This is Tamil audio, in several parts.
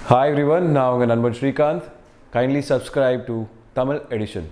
Hi everyone, நான் உங்கள் நண்பன் Srikanth kindly subscribe to Tamil edition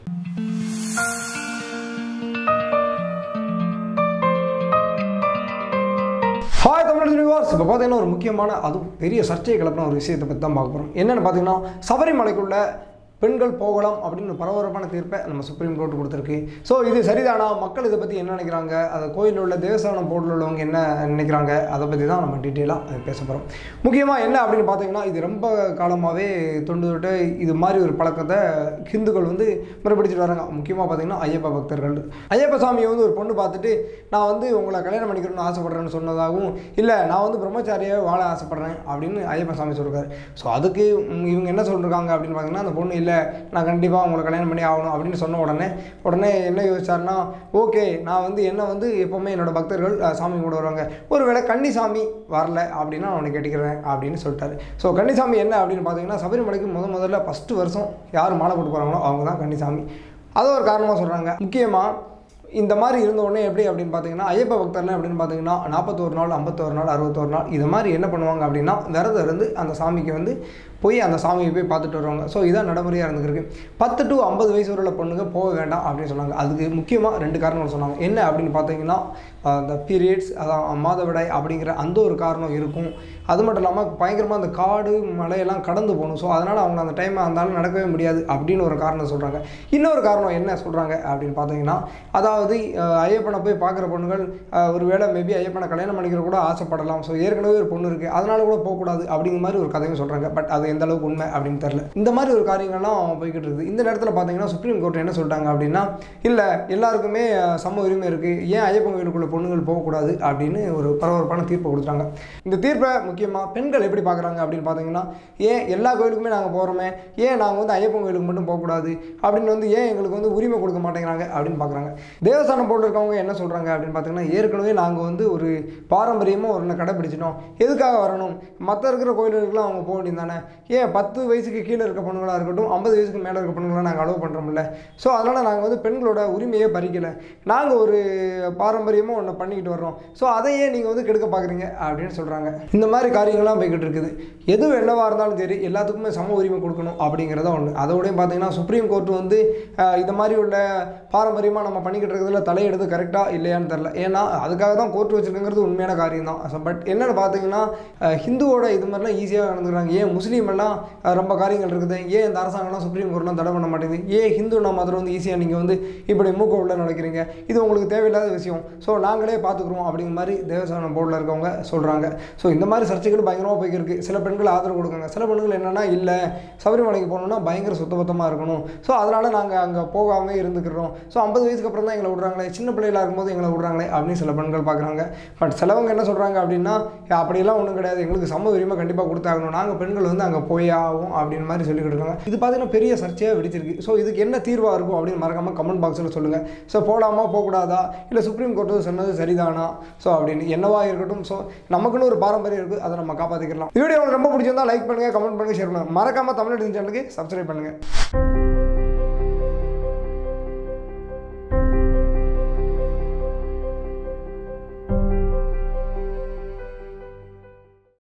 hi Tamil universe இப்போ பார்த்தீங்கன்னா ஒரு முக்கியமான அதுவும் பெரிய சர்ச்சையை கிளப்பின ஒரு விஷயத்தை பற்றி தான் பார்க்க போகிறோம் என்னென்னு பார்த்தீங்கன்னா சபரிமலைக்குள்ள பெண்கள் போகலாம் அப்படின்னு ஒரு பரபரப்பான தீர்ப்பை நம்ம சுப்ரீம் கோர்ட் கொடுத்துருக்கு ஸோ இது சரிதானா மக்கள் இதை பற்றி என்ன நினைக்கிறாங்க அது கோயிலில் உள்ள தேவஸ்தானம் போர்டில் உள்ளவங்க என்ன நினைக்கிறாங்க அதை பற்றி தான் நம்ம டீட்டெயிலாக பேச போகிறோம் முக்கியமாக என்ன அப்படின்னு பார்த்தீங்கன்னா இது ரொம்ப காலமாகவே தொண்டு தொட்டு இது மாதிரி ஒரு பழக்கத்தை ஹிந்துக்கள் வந்து முறைப்பிடிச்சிட்டு வராங்க முக்கியமாக பார்த்தீங்கன்னா ஐயப்ப பக்தர்கள் ஐயப்ப சாமியை வந்து ஒரு பொண்ணு பார்த்துட்டு நான் வந்து உங்களை கல்யாணம் பண்ணிக்கணும்னு ஆசைப்படுறேன்னு சொன்னதாகவும் இல்லை நான் வந்து பிரம்மச்சாரியாவே வாழ ஆசைப்படுறேன் அப்படின்னு ஐயப்ப சாமி சொல்லிருக்காரு ஸோ அதுக்கு ம், இவங்க என்ன சொல்லிருக்காங்க அப்படின்னு பார்த்தீங்கன்னா அந்த பொண்ணு இல்லை நான் கண்டிப்பாக உங்களை கல்யாணம் பண்ணி ஆகணும் அப்படின்னு சொன்ன உடனே உடனே என்ன யோசிச்சாருன்னா ஓகே நான் வந்து என்ன வந்து எப்போவுமே என்னோட பக்தர்கள் அஹ், சாமி கூட வருவாங்க ஒருவேளை கன்னிசாமி வரல அப்படின்னா நான் உன்னை கேட்டுக்கிறேன் அப்படின்னு சொல்லிட்டாரு ஸோ கன்னிசாமி என்ன அப்படின்னு பார்த்தீங்கன்னா சபரிமலைக்கு முத முதல்ல ஃபஸ்ட்டு வருஷம் யார் மாலை போட்டு போகிறாங்களோ அவங்க தான் கன்னிசாமி அதை ஒரு காரணமாக சொல்கிறாங்க முக்கியமாக இந்த மாதிரி இருந்த உடனே எப்படி அப்படின்னு பார்த்தீங்கன்னா ஐயப்ப பக்தர்லாம் எப்படின்னு பார்த்தீங்கன்னா நாற்பத்தோரு நாள் ஐம்பத்தோரு நாள் அறுபத்தோரு நாள் இது மாதிரி என்ன பண்ணுவாங்க அப்படின்னா விரதம் இருந்து அந்த சாமிக்கு வந்து போய் அந்த சாமியை போய் பார்த்துட்டு வருவாங்க ஸோ இதான் நடைமுறையாக இருந்துருக்கு பத்து டு ஐம்பது வயசு உள்ள பொண்ணுங்க போக வேண்டாம் அப்படின்னு சொன்னாங்க அதுக்கு முக்கியமாக ரெண்டு காரணங்கள் சொன்னாங்க என்ன அப்படின்னு பார்த்தீங்கன்னா அந்த பீரியட்ஸ் அதான் மாதவிடாய் அப்படிங்கிற அந்த ஒரு காரணம் இருக்கும் அது மட்டும் இல்லாமல் பயங்கரமாக அந்த காடு மலையெல்லாம் கடந்து போகணும் ஸோ அதனால் அவங்க அந்த டைம் அந்த நடக்கவே முடியாது அப்படின்னு ஒரு காரணம் சொல்கிறாங்க இன்னொரு காரணம் என்ன சொல்கிறாங்க அப்படின்னு பார்த்தீங்கன்னா அதாவது அஹ், ஐயப்பனை போய் பார்க்குற பொண்ணுகள் அஹ், ஒருவேளை மேபி ஐயப்பனை கல்யாணம் பண்ணிக்கிற கூட ஆசைப்படலாம் ஸோ ஏற்கனவே ஒரு பொண்ணு இருக்குது அதனால கூட போகக்கூடாது அப்படிங்கிற மாதிரி ஒரு கதையும் சொல்கிறாங்க பட் அது எந்த அளவுக்கு உண்மை அப்படின்னு தெரில இந்த மாதிரி ஒரு காரியங்கள்லாம் போய்கிட்டு இருக்குது இந்த நேரத்தில் பார்த்தீங்கன்னா சுப்ரீம் கோர்ட் என்ன சொல்லிட்டாங்க அப்படின்னா இல்லை எல்லாருக்குமே அஹ், சம உரிமை இருக்குது ஏன் ஐயப்பன் கோயிலுக்குள்ள பொண்ணுகள் போகக்கூடாது அப்படின்னு ஒரு பரபரப்பான தீர்ப்பை கொடுத்துட்டாங்க இந்த தீர்ப்பை முக்கியமாக பெண்கள் எப்படி பார்க்குறாங்க அப்படின்னு பார்த்தீங்கன்னா ஏன் எல்லா கோயிலுக்குமே நாங்கள் போகிறோமே ஏன் நாங்கள் வந்து ஐயப்பன் கோயிலுக்கு மட்டும் போகக்கூடாது அப்படின்னு வந்து ஏன் எங்களுக்கு வந்து உரிமை கொடுக்க மாட்டேங்கிறாங்க அப்படின்னு பார்க்குறாங்க தேவஸ்தானம் போர்டில் இருக்கவங்க என்ன சொல்கிறாங்க அப்படின்னு பார்த்தீங்கன்னா ஏற்கனவே நாங்கள் வந்து ஒரு பாரம்பரியமாக ஒரு கடைப்பிடிச்சிட்டோம் எதுக்காக வரணும் மற்ற இருக்கிற கோயிலுக்குலாம் அவங்க போக வேண்டியது தானே ஏன் பத்து வயசுக்கு கீழே இருக்க பொண்ணுங்களாக இருக்கட்டும் ஐம்பது வயசுக்கு மேலே இருக்க பொண்ணுங்களாக நாங்கள் அலோவ் பண்ணுறோம்ல ஸோ அதனால் நாங்கள் வந்து பெண்களோட உரிமையே பறிக்கலை நாங்கள் ஒரு பாரம்பரியமாக ஒன்று பண்ணிக்கிட்டு வர்றோம் ஸோ அதையே நீங்கள் வந்து கெடுக்க பார்க்குறீங்க அப்படின்னு சொல்கிறாங்க இந்த மாதிரி காரியங்கள்லாம் போய்கிட்டு இருக்குது எது என்னவாக இருந்தாலும் சரி எல்லாத்துக்குமே சம உரிமை கொடுக்கணும் அப்படிங்கிறத ஒன்று அதோடய பார்த்தீங்கன்னா சுப்ரீம் கோர்ட் வந்து அஹ், இந்த மாதிரி உள்ள பாரம்பரியமாக நம்ம பண்ணிக்கிட்டு இருக்கிறதுல தலையெடுத்து கரெக்டாக இல்லையான்னு தெரில ஏன்னா அதுக்காக தான் கோர்ட் வச்சுருக்குங்கிறது உண்மையான காரியம் தான் பட் என்னென்னு பார்த்தீங்கன்னா அஹ், ஹிந்துவோட இது மாதிரிலாம் ஈஸியாக நடந்துக்கிறாங்க ஏன் முஸ்லீம் எல்லாம் அஹ், ரொம்ப காரியங்கள் இருக்குது ஏன் இந்த அரசாங்கம்லாம் சுப்ரீம் கோர்ட்லாம் தடை பண்ண மாட்டேங்குது ஏன் ஹிந்து நம்ம அதில் வந்து ஈஸியாக நீங்கள் வந்து இப்படி மூக்க உள்ள நடக்கிறீங்க இது உங்களுக்கு தேவையில்லாத விஷயம் ஸோ நாங்களே பார்த்துக்குறோம் அப்படிங்கிற மாதிரி தேவஸ்தானம் போர்டில் இருக்கவங்க சொல்கிறாங்க ஸோ இந்த மாதிரி சர்ச்சைகள் பயங்கரமாக போய்க்கிருக்கு சில பெண்கள் ஆதரவு கொடுக்காங்க சில பெண்கள் என்னென்னா இல்லை சபரிமலைக்கு போகணுன்னா பயங்கர சுத்தபத்தமாக இருக்கணும் ஸோ அதனால் நாங்கள் அங்கே போகாமல் இருந்துக்கிறோம் ஸோ ஐம்பது வயசுக்கு அப்புறம் தான் எங்களை விட்றாங்களே சின்ன பிள்ளைகளா இருக்கும்போது எங்களை விட்றாங்களே அப்படின்னு சில பெண்கள் பார்க்குறாங்க பட் சிலவங்க என்ன சொல்கிறாங்க அப்படின்னா "ஏ, அப்படியெல்லாம் ஒன்றும் கிடையாது எங்களுக்கு சம உரிமை கண்டிப்பாக கொடுத்தாகணும் நாங்கள் பெண்கள் வந்து அங்கே போய் ஆகும் அப்படின்னு மாதிரி சொல்லிக்கிட்டு இருக்காங்க இது பார்த்தீங்கன்னா பெரிய சர்ச்சையாக வெடிச்சிருக்கு ஸோ இதுக்கு என்ன தீர்வாக இருக்கும் அப்படின்னு மறக்காமல் கமெண்ட் பாக்ஸில் சொல்லுங்கள் ஸோ போகலாமா போகக்கூடாதா இல்லை சுப்ரீம் கோர்ட்டு சொன்னது சரிதானா ஸோ அப்படின்னு என்னவா இருக்கட்டும் ஸோ நமக்குன்னு ஒரு பாரம்பரியம் இருக்குது அதை நம்ம காப்பாற்றிக்கலாம் வீடியோ உங்களுக்கு ரொம்ப பிடிச்சிருந்தா லைக் பண்ணுங்கள் கமெண்ட் பண்ணுங்கள் ஷேர் பண்ணுங்கள் மறக்காமல் தமிழ் சேனலுக்கு சப்ஸ்கிரைப் பண்ணுங்கள்